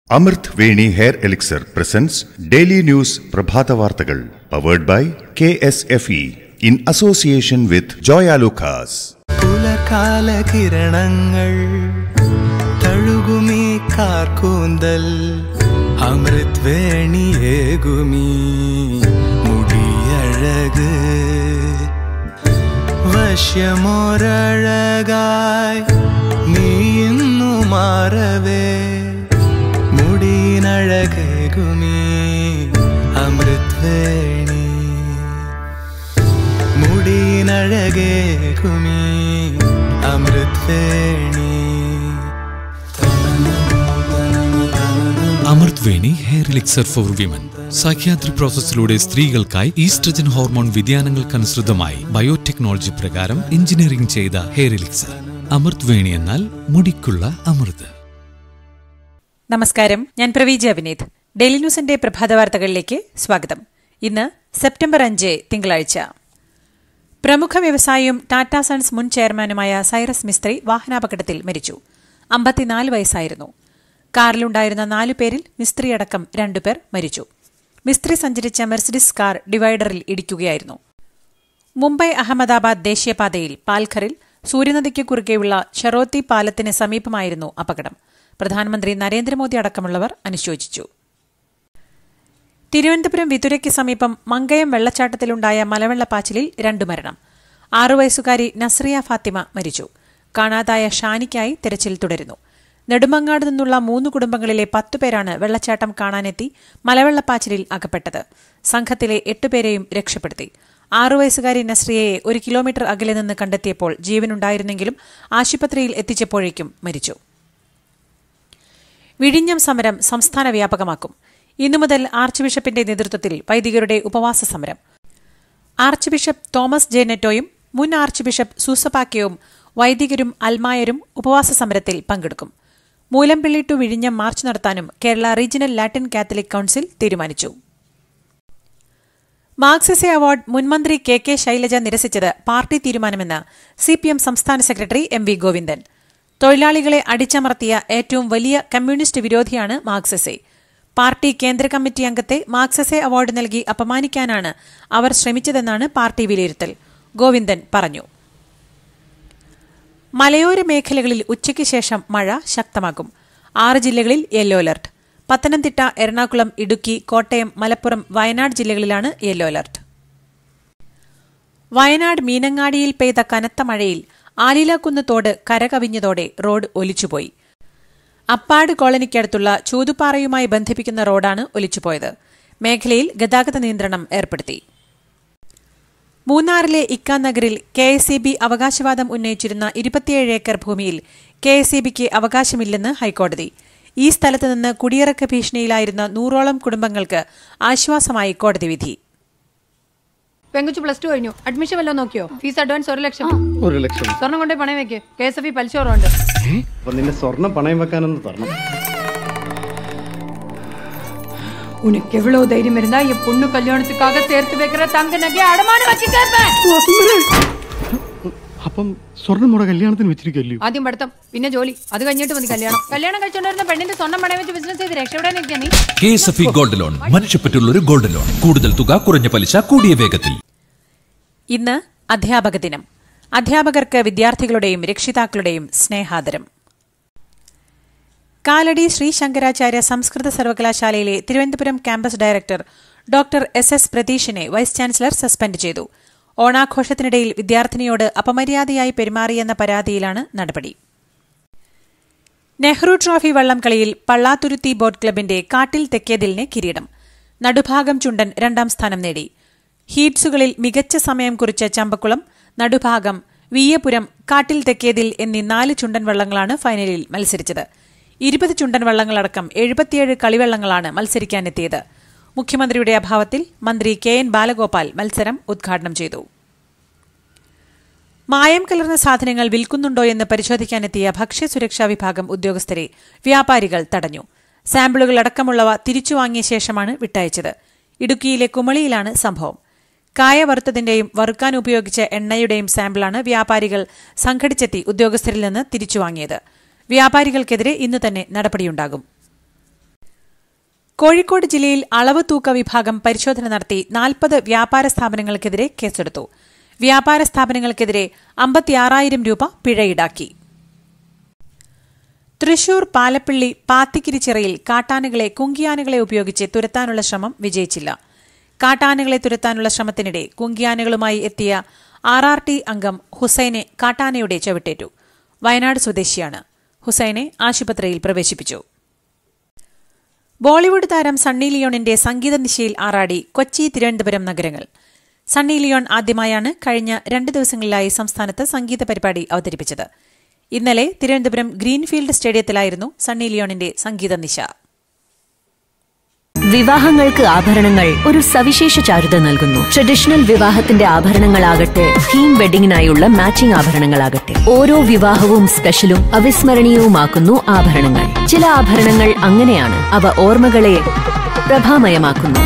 അമൃത് Veni hair elixir presents daily news പ്രഭാത വാർത്തകൾ powered by K S F E in association with Joy Alukkas പുലർകാല കിരണങ്ങൾ തഴുകുമീ കാർക്കൂന്തൽ അമൃത് വേണിയേകുമീ മുടിയഴക് വശ്യമൊരഴകായി നീ ഇന്നു മാറവേ മുടിയിനഴകേകുമീ അമൃത് വേണി മുടിയിനഴകേകുമീ അമൃത് Veni Amrut Veni hair elixir for women Sahyadri പ്രോസസ്സിലൂടെ സ്ത്രീകൾക്കായി ഈസ്ട്രജൻ ഹോർമോൺ വ്യതിയാനങ്ങൾക്കനുസൃതമായി ബയോടെക്നോളജി പ്രകാരം എഞ്ചിനീയറിംഗ് ചെയ്ത ഹെയർ എലിക്സർ അമൃത് വേണി എന്നാൽ മുടിക്കുള്ള അമൃത് നമസ്കാരം ഞാൻ പ്രവീജ വിനീത് ഡെയിലി ന്യൂസിന്റെ പ്രഭാത വാർത്തകളിലേക്ക് സ്വാഗതം ഇന്ന് സെപ്റ്റംബർ അഞ്ച് തിങ്കളാഴ്ച പ്രമുഖ വ്യവസായിയും ടാറ്റ സൺസ് മുൻ ചെയർമാനുമായ സൈറസ് മിസ്ത്രി വാഹനാപകടത്തിൽ മരിച്ചു അമ്പത്തിനാല് വയസ്സായിരുന്നു കാറിലുണ്ടായിരുന്ന നാലു പേരിൽ മിസ്ത്രിയടക്കം രണ്ടുപേർ മരിച്ചു മിസ്ത്രി സഞ്ചരിച്ച മെർസിഡിസ് കാർ ഡിവൈഡറിൽ ഇടിക്കുകയായിരുന്നു മുംബൈ അഹമ്മദാബാദ് ദേശീയപാതയിൽ പാൽഘറിൽ സൂര്യനദിക്ക് കുറുകെയുള്ള ഷെറോത്തി പാലത്തിന് സമീപമായിരുന്നു അപകടം പ്രധാനമന്ത്രി നരേന്ദ്രമോദി അടക്കമുള്ളവർ അനുശോചിച്ചു തിരുവനന്തപുരം വിതുരയ്ക്ക് സമീപം മങ്കയം വെള്ളച്ചാട്ടത്തിലുണ്ടായ മലവെള്ളപ്പാച്ചിലിൽ രണ്ടു മരണം ആറു വയസ്സുകാരി നസ്രിയ ഫാത്തിമ മരിച്ചു കാണാതായ ഷാനിക്കായി തെരച്ചിൽ തുടരുന്നു നെടുമങ്ങാട് നിന്നുള്ള മൂന്ന് കുടുംബങ്ങളിലെ പത്തുപേരാണ് വെള്ളച്ചാട്ടം കാണാനെത്തി മലവെള്ളപ്പാച്ചിലിൽ അകപ്പെട്ടത് സംഘത്തിലെ എട്ടുപേരെയും രക്ഷപ്പെടുത്തി ആറു വയസ്സുകാരി നസ്രിയയെ ഒരു കിലോമീറ്റർ അകലെ നിന്ന് കണ്ടെത്തിയപ്പോൾ ജീവനുണ്ടായിരുന്നെങ്കിലും ആശുപത്രിയിൽ എത്തിച്ചപ്പോഴേക്കും മരിച്ചു വിഴിഞ്ഞം സമരം സംസ്ഥാന വ്യാപകമാക്കും ഇന്നു മുതൽ ആർച്ച് ബിഷപ്പിന്റെ നേതൃത്വത്തിൽ വൈദികരുടെ ഉപവാസ സമരം ആർച്ച് ബിഷപ്പ് തോമസ് ജെ നെറ്റോയും മുൻ ആർച്ച് ബിഷപ്പ് സൂസപാക്കയും വൈദികരും അൽമായരും ഉപവാസ സമരത്തിൽ പങ്കെടുക്കും മൂലംപിള്ളി ടു വിഴിഞ്ഞം മാർച്ച് നടത്താനും Kerala regional Latin Catholic council തീരുമാനിച്ചു മാർക്സിസെ അവാർഡ് മുൻമന്ത്രി കെ കെ ശൈലജ നിരസിച്ചത് പാർട്ടി തീരുമാനമെന്ന് സിപിഎം സംസ്ഥാന സെക്രട്ടറി എം വി ഗോവിന്ദൻ തൊഴിലാളികളെ അടിച്ചമർത്തിയ ഏറ്റവും വലിയ കമ്മ്യൂണിസ്റ്റ് വിരോധിയാണ് മാർക്സിസെ പാർട്ടി കേന്ദ്ര കമ്മിറ്റി അംഗത്തെ മാർക്സസെ അവാർഡ് നൽകി അപമാനിക്കാനാണ് അവർ ശ്രമിച്ചതെന്നാണ് പാർട്ടി വിലയിരുത്തൽ ഗോവിന്ദൻ പറഞ്ഞു മലയോര മേഖലകളിൽ ഉച്ചയ്ക്ക് ശേഷം മഴ ശക്തമാകും ആറ് ജില്ലകളിൽ യെല്ലോ അലർട്ട് പത്തനംതിട്ട എറണാകുളം ഇടുക്കി കോട്ടയം മലപ്പുറം വയനാട് ജില്ലകളിലാണ് യെല്ലോ അലർട്ട് വയനാട് മീനങ്ങാടിയിൽ പെയ്ത കനത്ത മഴയിൽ ആലിലക്കുന്ന് തോട് കരകവിഞ്ഞതോടെ റോഡ് ഒലിച്ചുപോയി അപ്പാട് കോളനിക്കടുത്തുള്ള ചൂതുപാറയുമായി ബന്ധിപ്പിക്കുന്ന റോഡാണ് ഒലിച്ചുപോയത് മേഖലയിൽ ഗതാഗത നിയന്ത്രണം ഏർപ്പെടുത്തി മൂന്നാറിലെ ഇക്ക നഗറിൽ കെ എസ് ഇ ബി അവകാശവാദം ഉന്നയിച്ചിരുന്ന ഇരുപത്തിയേഴ് ഏക്കർ ഭൂമിയിൽ കെ എസ് ഇ ബിക്ക് അവകാശമില്ലെന്ന് ഹൈക്കോടതി ഈ സ്ഥലത്ത് നിന്ന് കുടിയിറക്ക ഭീഷണിയിലായിരുന്ന നൂറോളം കുടുംബങ്ങൾക്ക് ആശ്വാസമായി കോടതി വിധി പെങ്കുച്ചു പ്ലസ് ടു കഴിഞ്ഞു അഡ്മിഷൻ വല്ലതും നോക്കിയോ ഫീസ് അഡ്വാൻസ് ഒരു ലക്ഷം ഒരു ലക്ഷം സ്വർണം കൊണ്ടേ പണയം വെക്ക് കെ എസ് എഫ് ഇ പലിശ കുറവുണ്ട് അപ്പൊ നിന്റെ സ്വർണം പണയം വെക്കാനൊന്ന് തരണം உனக்கு எவ்வளவு தைரியம் இருந்தா என் பொண்ணு கல்யாணத்துக்காக சேர்த்து வைக்கிற தங்க நகை அடமான வச்சு கேட்பேன் അപ്പം സ്വർണം നമ്മുടെ കല്യാണത്തിന് വെച്ചിരിക്കല്ലോ ആദ്യം പഠിത്തം പിന്നെ ജോലി അത് കഴിഞ്ഞിട്ട് മതി കല്യാണം കല്യാണം കഴിച്ചോണ്ടിരുന്ന പെണ്ണിന്റെ സ്വർണ്ണം പണയം വെച്ച് ബിസിനസ് ചെയ്ത് രക്ഷപ്പെടാൻ നിൽക്കുക നീ K S F E gold loan മനുഷ്യപ്പറ്റുള്ള ഒരു ഗോൾഡ് ലോൺ കൂടുതൽ തുക കുറഞ്ഞ പലിശ കൂടിയ വേഗത്തിൽ ഇന്ന് അധ്യാപക ദിനം അധ്യാപകർക്ക് വിദ്യാർത്ഥികളുടെയും രക്ഷിതാക്കളുടെയും സ്നേഹാദരം കാലടി ശ്രീ ശങ്കരാചാര്യ സംസ്കൃത സർവകലാശാലയിലെ Thiruvananthapuram campus director doctor S S പ്രതീഷിനെ വൈസ് ചാൻസലർ സസ്പെൻഡ് ചെയ്തു ഓണാഘോഷത്തിനിടയിൽ വിദ്യാർത്ഥിനിയോട് അപമര്യാദയായി പെരുമാറിയെന്ന പരാതിയിലാണ് നടപടി നെഹ്റു ട്രോഫി വള്ളംകളിയിൽ പള്ളാത്തുരുത്തി ബോട്ട് ക്ലബിന്റെ കാട്ടിൽ തെക്കേതിലിന് കിരീടം നടുഭാഗം ചുണ്ടൻ രണ്ടാം സ്ഥാനം നേടി ഹീറ്റ്സുകളിൽ മികച്ച സമയം കുറിച്ച ചമ്പക്കുളം നടുഭാഗം വിയ്യപുരം കാട്ടിൽ തെക്കേതിൽ എന്നീ നാല് ചുണ്ടൻ വള്ളങ്ങളാണ് ഫൈനലിൽ മത്സരിച്ചത് ഇരുപത് ചുണ്ടൻ വള്ളങ്ങളടക്കം എഴുപത്തിയേഴ് കളിവള്ളങ്ങളാണ് മത്സരിക്കാനെത്തിയത് മുഖ്യമന്ത്രിയുടെ അഭാവത്തിൽ മന്ത്രി കെ എൻ ബാലഗോപാൽ മത്സരം ഉദ്ഘാടനം ചെയ്തു മായം കലർന്ന സാധനങ്ങൾ വിൽക്കുന്നുണ്ടോയെന്ന് പരിശോധിക്കാനെത്തിയ ഭക്ഷ്യസുരക്ഷാ വിഭാഗം ഉദ്യോഗസ്ഥരെ വ്യാപാരികൾ തടഞ്ഞു സാമ്പിളുകൾ അടക്കമുള്ളവ തിരിച്ചു വാങ്ങിയ ശേഷമാണ് വിട്ടയച്ചത് ഇടുക്കിയിലെ കുമളിയിലാണ് സംഭവം കായ വറുത്തതിന്റെയും വറുക്കാൻ ഉപയോഗിച്ച എണ്ണയുടെയും സാമ്പിളാണ് വ്യാപാരികൾ സംഘടിച്ചെത്തി ഉദ്യോഗസ്ഥരിൽ നിന്ന് തിരിച്ചു വാങ്ങിയത് വ്യാപാരികൾക്കെതിരെ ഇന്ന് തന്നെ നടപടിയുണ്ടാകും കോഴിക്കോട് ജില്ലയിൽ അളവ് തൂക്ക വിഭാഗം പരിശോധന നടത്തി നാൽപ്പത് വ്യാപാര സ്ഥാപനങ്ങൾക്കെതിരെ കേസെടുത്തു വ്യാപാര സ്ഥാപനങ്ങൾക്കെതിരെ അമ്പത്തിയാറായിരം രൂപ പിഴ ഈടാക്കി തൃശൂർ പാലപ്പിള്ളി പാത്തിക്കിരിച്ചിറയിൽ കാട്ടാനകളെ കുങ്കിയാനകളെ ഉപയോഗിച്ച് തുരത്താനുള്ള ശ്രമം വിജയിച്ചില്ല കാട്ടാനകളെ തുരത്താനുള്ള ശ്രമത്തിനിടെ കുങ്കിയാനകളുമായി എത്തിയ ആർ ആർ ടി അംഗം ഹുസൈനെ കാട്ടാനയുടെ ചവിട്ടേറ്റു വയനാട് സ്വദേശിയാണ് ഹുസൈനെ ആശുപത്രിയിൽ പ്രവേശിപ്പിച്ചു ബോളിവുഡ് താരം സണ്ണി ലിയോണിന്റെ സംഗീത നിശയിൽ ആറാടി കൊച്ചി തിരുവനന്തപുരം നഗരങ്ങൾ സണ്ണി ലിയോൺ ആദ്യമായാണ് കഴിഞ്ഞ രണ്ട് ദിവസങ്ങളിലായി സംസ്ഥാനത്ത് സംഗീത പരിപാടി അവതരിപ്പിച്ചത് ഇന്നലെ തിരുവനന്തപുരം ഗ്രീൻഫീൽഡ് സ്റ്റേഡിയത്തിലായിരുന്നു സണ്ണി ലിയോണിന്റെ സംഗീത നിശ വിവാഹങ്ങൾക്ക് ആഭരണങ്ങൾ ഒരു സവിശേഷ ചാരുത നൽകുന്നു ട്രഡീഷണൽ വിവാഹത്തിന്റെ ആഭരണങ്ങളാകട്ടെ തീം വെഡിങ്ങിനായുള്ള മാച്ചിംഗ് ആഭരണങ്ങളാകട്ടെ ഓരോ വിവാഹവും സ്പെഷ്യലും അവിസ്മരണീയവുമാക്കുന്നു ആഭരണങ്ങൾ ചില ആഭരണങ്ങൾ അങ്ങനെയാണ് അവ ഓർമ്മകളെ പ്രഭാമയമാക്കുന്നു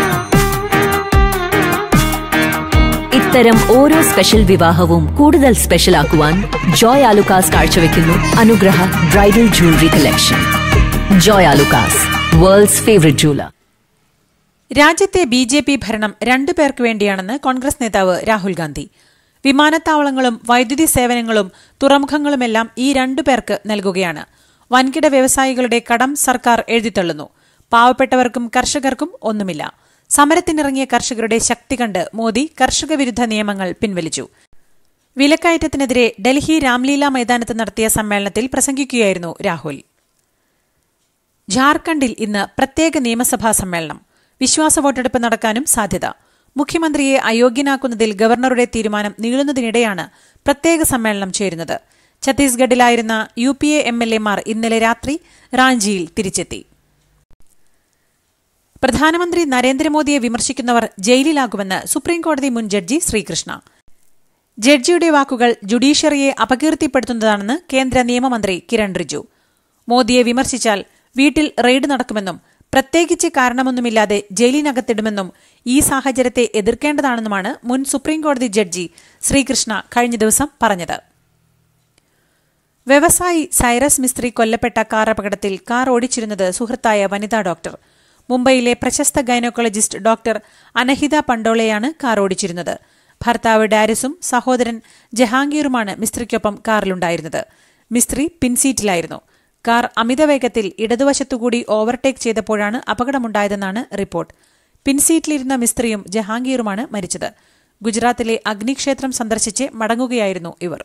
ഇത്തരം ഓരോ സ്പെഷ്യൽ വിവാഹവും കൂടുതൽ സ്പെഷ്യൽ ആക്കുവാൻ ജോയ് ആലുക്കാസ് കാഴ്ചവെക്കുന്നു Anugraha bridal jewellery collection Joy Alukkas world's favourite jeweller രാജ്യത്തെ ബി ജെ പി ഭരണം രണ്ടു പേർക്ക് വേണ്ടിയാണെന്ന് കോൺഗ്രസ് നേതാവ് രാഹുൽ ഗാന്ധി വിമാനത്താവളങ്ങളും വൈദ്യുതി സേവനങ്ങളും തുറമുഖങ്ങളുമെല്ലാം ഈ രണ്ടു പേർക്ക് നൽകുകയാണ് വൻകിട വ്യവസായികളുടെ കടം സർക്കാർ എഴുതിത്തള്ളുന്നു പാവപ്പെട്ടവർക്കും കർഷകർക്കും ഒന്നുമില്ല സമരത്തിനിറങ്ങിയ കർഷകരുടെ ശക്തി കണ്ട് മോദി കർഷക വിരുദ്ധ നിയമങ്ങൾ പിൻവലിച്ചു വിലക്കയറ്റത്തിനെതിരെ ഡൽഹി രാംലീല മൈതാനത്ത് നടത്തിയ സമ്മേളനത്തിൽ പ്രസംഗിക്കുകയായിരുന്നു രാഹുൽ ഝാർഖണ്ഡിൽ ഇന്ന് പ്രത്യേക നിയമസഭാ സമ്മേളനം വിശ്വാസ വോട്ടെടുപ്പ് നടക്കാനും സാധ്യത മുഖ്യമന്ത്രിയെ അയോഗ്യനാക്കുന്നതിൽ ഗവർണറുടെ തീരുമാനം നീളുന്നതിനിടെയാണ് പ്രത്യേക സമ്മേളനം ചേരുന്നത് ഛത്തീസ്ഗഡിലായിരുന്ന യു പി എ എം എൽ എമാർ ഇന്നലെ രാത്രി റാഞ്ചിയിൽ തിരിച്ചെത്തി പ്രധാനമന്ത്രി നരേന്ദ്രമോദിയെ വിമർശിക്കുന്നവർ ജയിലിലാകുമെന്ന് സുപ്രീംകോടതി മുൻ ജഡ്ജി ശ്രീകൃഷ്ണ ജഡ്ജിയുടെ വാക്കുകൾ ജുഡീഷ്യറിയെ അപകീർത്തിപ്പെടുത്തുന്നതാണെന്ന് കേന്ദ്ര നിയമമന്ത്രി കിരൺ റിജു മോദിയെ വിമർശിച്ചാൽ വീട്ടിൽ റെയ്ഡ് നടക്കുമെന്നും പ്രത്യേകിച്ച് കാരണമൊന്നുമില്ലാതെ ജയിലിനകത്തിടുമെന്നും ഈ സാഹചര്യത്തെ എതിർക്കേണ്ടതാണെന്നുമാണ് മുൻ സുപ്രീംകോടതി ജഡ്ജി ശ്രീകൃഷ്ണ കഴിഞ്ഞ ദിവസം പറഞ്ഞത് വ്യവസായി സൈറസ് മിസ്ത്രി കൊല്ലപ്പെട്ട കാർ അപകടത്തിൽ കാർ ഓടിച്ചിരുന്നത് സുഹൃത്തായ വനിതാ ഡോക്ടർ മുംബൈയിലെ പ്രശസ്ത ഗൈനക്കോളജിസ്റ്റ് ഡോക്ടർ അനഹിത പണ്ടോളെയാണ് കാർ ഓടിച്ചിരുന്നത് ഭർത്താവ് ഡാരിസും സഹോദരൻ ജഹാംഗീറുമാണ് മിസ്ത്രിക്കൊപ്പം കാറിലുണ്ടായിരുന്നത് മിസ്ത്രി പിൻസീറ്റിലായിരുന്നു കാർ അമിതവേഗത്തിൽ ഇടതുവശത്തുകൂടി ഓവർടേക്ക് ചെയ്തപ്പോഴാണ് അപകടമുണ്ടായതെന്നാണ് റിപ്പോർട്ട് പിൻസീറ്റിലിരുന്ന മിസ്ത്രിയും ജഹാംഗീറുമാണ് മരിച്ചത് ഗുജറാത്തിലെ അഗ്നിക്ഷേത്രം സന്ദർശിച്ച് മടങ്ങുകയായിരുന്നു ഇവർ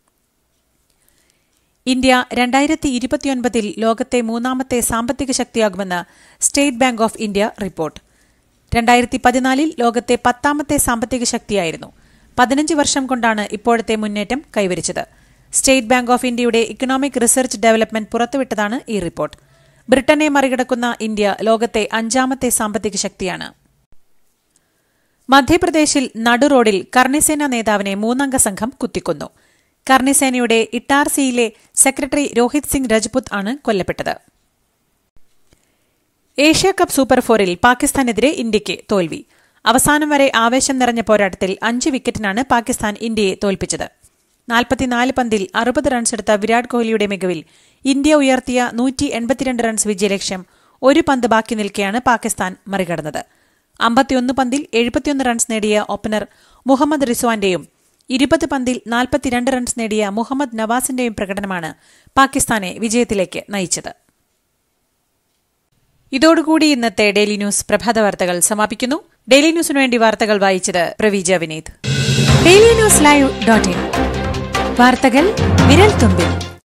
ഇന്ത്യ രണ്ടായിരത്തി ഇരുപത്തിയൊൻപതിൽ ലോകത്തെ മൂന്നാമത്തെ സാമ്പത്തിക ശക്തിയാകുമെന്ന് State Bank of India report രണ്ടായിരത്തി പതിനാലിൽ ലോകത്തെ പത്താമത്തെ സാമ്പത്തിക ശക്തിയായിരുന്നു പതിനഞ്ച് വർഷം കൊണ്ടാണ് ഇപ്പോഴത്തെ മുന്നേറ്റം കൈവരിച്ചത് സ്റ്റേറ്റ് ബാങ്ക് ഓഫ് ഇന്ത്യയുടെ ഇക്കണോമിക് റിസർച്ച് ഡെവലപ്മെന്റ് പുറത്തുവിട്ടതാണ് ഈ റിപ്പോർട്ട് ബ്രിട്ടനെ മറികടക്കുന്ന ഇന്ത്യ ലോകത്തെ അഞ്ചാമത്തെ സാമ്പത്തിക ശക്തിയാണ് മധ്യപ്രദേശിൽ നടുറോഡിൽ കർണിസേന നേതാവിനെ മൂന്നംഗ സംഘം കുത്തിക്കൊന്നു കർണിസേനയുടെ ഇട്ടാർസിയിലെ സെക്രട്ടറി രോഹിത് സിംഗ് രജ്പുത് ആണ് കൊല്ലപ്പെട്ടത് ഏഷ്യ കപ്പ് സൂപ്പർ ഫോറിൽ പാകിസ്ഥാനെതിരെ ഇന്ത്യയ്ക്ക് തോൽവി അവസാനം വരെ ആവേശം നിറഞ്ഞ പോരാട്ടത്തിൽ അഞ്ച് വിക്കറ്റിനാണ് പാകിസ്ഥാൻ ഇന്ത്യയെ തോൽപ്പിച്ചത് നാൽപ്പത്തിനാല് പന്തിൽ അറുപത് റൺസെടുത്ത വിരാട് കോഹ്ലിയുടെ മികവിൽ ഇന്ത്യ ഉയർത്തിയ നൂറ്റി എൺപത്തിരണ്ട് റൺസ് വിജയലക്ഷ്യം ഒരു പന്ത് ബാക്കി നിൽക്കെയാണ് പാകിസ്ഥാൻ മറികടന്നത് അമ്പത്തിയൊന്ന് പന്തിൽ എഴുപത്തിയൊന്ന് റൺസ് നേടിയ ഓപ്പണർ മുഹമ്മദ് റിസ്വാന്റെയും ഇരുപത് പന്തിൽ നാൽപ്പത്തിരണ്ട് റൺസ് നേടിയ മുഹമ്മദ് നവാസിന്റെയും പ്രകടനമാണ് പാകിസ്ഥാനെ വിജയത്തിലേക്ക് നയിച്ചത് ഇതോടുകൂടി ഇന്നത്തെ ഡെയിലി ന്യൂസ് പ്രഭാത വാർത്തകൾ സമാപിക്കുന്നു ഡെയിലി ന്യൂസിനു വേണ്ടി വാർത്തകൾ വായിച്ചത് Praveeja Vineeth daily news live dot in വാർത്തകൾ വിരൽ തുമ്പിൽ